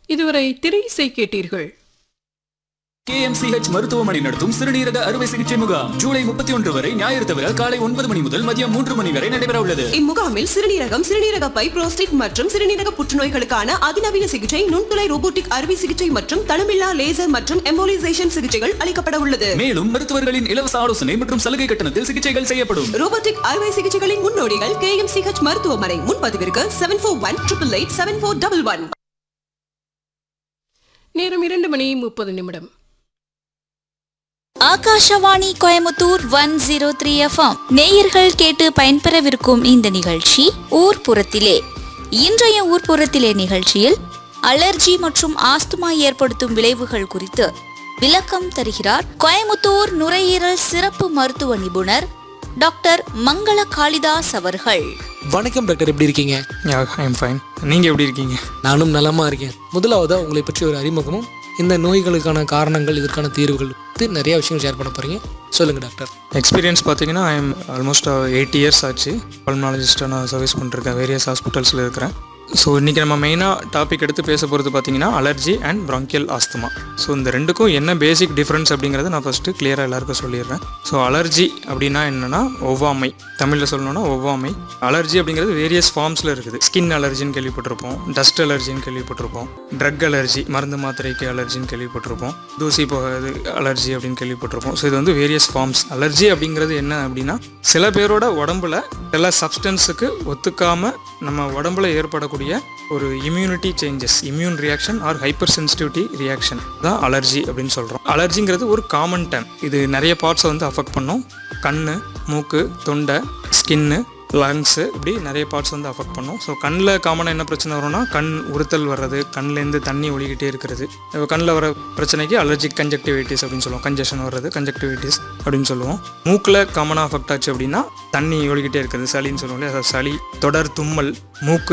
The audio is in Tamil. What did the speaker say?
இதுவரை திரை இசை கேட்டீர்கள் கேஎம்சிஹெச் மருத்துவமனை நடத்தும் சிறுநீரக அறுவை சிகிச்சை முகாம் ஜூலை முப்பத்தி ஒன்று வரை ஞாயிறு தவிர காலை ஒன்பது மணி முதல் மதியம் மூன்று மணி வரை நடைபெற உள்ளது இம்முகாமில் சிறுநீரகம் சிறுநீரக பை புரோஸ்டேட் மற்றும் சிறுநீரக புற்றுநோய்களுக்கான அதிநவீன சிகிச்சை நுண்துளை ரோபோட்டிக் அறுவை சிகிச்சை மற்றும் தளமில்லா லேசர் மற்றும் எம்போலிசேஷன் சிகிச்சைகள் அளிக்கப்பட உள்ளது மேலும் மருத்துவர்களின் இலவச ஆலோசனை மற்றும் சலுகை கட்டணத்தில் சிகிச்சைகள் செய்யப்படும் ரோபோட்டிக் அறுவை சிகிச்சைகளின் முன்னோடிகள் கே எம் சிஹெச் மருத்துவமனை முன்பதிவிற்கு seven four one triple eight seven four double one நேரம் இரண்டு மணி முப்பது நிமிடம் Akashvani Coimbatore one zero three FM நேயர்கள் கேட்டு பயன்பெறவிருக்கும் இந்த நிகழ்ச்சி ஊர்ப்புறத்திலே இன்றைய ஊர்ப்புறத்திலே நிகழ்ச்சியில் அலர்ஜி மற்றும் ஆஸ்துமா ஏற்படுத்தும் விளைவுகள் குறித்து விளக்கம் தருகிறார் கோயமுத்தூர் நுரையீரல் சிறப்பு மருத்துவ நிபுணர் டாக்டர் மங்கள காளிதாஸ் அவர்கள் வணக்கம் டாக்டர் எப்படி இருக்கீங்க ஐ எம் ஃபைன் நீங்கள் எப்படி இருக்கீங்க நானும் நலமா இருக்கேன் முதலாவதா உங்களை பற்றி ஒரு அறிமுகமும் இந்த நோய்களுக்கான காரணங்கள் இதற்கான தீர்வுகள் பற்றி நிறைய விஷயங்கள் ஷேர் பண்ண போறீங்க சொல்லுங்க டாக்டர் எக்ஸ்பீரியன்ஸ் பார்த்தீங்கன்னா I am almost eight years ஆச்சு பல்மனாலஜிஸ்ட்டாக நான் சர்வீஸ் பண்ணிருக்கேன் வேரியஸ் ஹாஸ்பிட்டல்ஸில் இருக்கிறேன் ஸோ இன்றைக்கி நம்ம மெயினாக டாபிக் எடுத்து பேச போகிறது பார்த்தீங்கன்னா allergy and bronchial asthma so இந்த ரெண்டுக்கும் என்ன பேசிக் டிஃப்ரென்ஸ் அப்படிங்கிறத நான் ஃபஸ்ட்டு கிளியராக எல்லாருக்கும் சொல்லிடுறேன் ஸோ அலர்ஜி அப்படின்னா என்னென்னா ஒவ்வாமை தமிழில் சொல்லணும்னா ஒவ்வாமை அலர்ஜி அப்படிங்கிறது வேரியஸ் ஃபார்ம்ஸில் இருக்குது ஸ்கின் அலர்ஜின்னு கேள்விப்பட்டிருப்போம் டஸ்ட் அலர்ஜின்னு கேள்விப்பட்டிருப்போம் ட்ரக் அலர்ஜி மருந்து மாத்திரைக்கு அலர்ஜின்னு கேள்விப்பட்டிருப்போம் தூசி போகாது அலர்ஜி அப்படின்னு கேள்விப்பட்டிருப்போம் ஸோ இது வந்து வேரியஸ் ஃபார்ம்ஸ் அலர்ஜி அப்படிங்கிறது என்ன அப்படின்னா சில பேரோட உடம்புல சில சப்ஸ்டன்ஸுக்கு ஒத்துக்காம நம்ம உடம்புல ஏற்படக்கூடிய ஒரு immunity changes immune reaction or hypersensitivity reaction தான் அலர்ஜி அப்படின்னு சொல்கிறோம் அலர்ஜிங்கிறது ஒரு காமன் டேம் இது நிறைய பார்ட்ஸை வந்து அஃபெக்ட் பண்ணும் கண் மூக்கு தொண்டை ஸ்கின்னு லங்ஸு இப்படி நிறைய பார்ட்ஸ் வந்து அஃபெக்ட் பண்ணும் ஸோ கண்ணில் காமனாக என்ன பிரச்சனை வரும்னா கண் உறுத்தல் வர்றது கண்லேருந்து தண்ணி ஒழிக்கிட்டே இருக்கிறது இப்போ கண்ணில் வர பிரச்சனைக்கு அலர்ஜிக் கன்ஜக்டிவிட்டிஸ் அப்படின்னு சொல்லுவோம் கன்ஜெஷன் வர்றது கன்ஜக்டிவிட்டிஸ் அப்படின்னு சொல்லுவோம் மூக்கில் காமனாக அஃபெக்ட் ஆச்சு அப்படின்னா தண்ணி ஒழிக்கிட்டே இருக்கிறது சளின்னு சொல்லுவோம் இல்லையா சளி தொடர் தும்மல் மூக்கு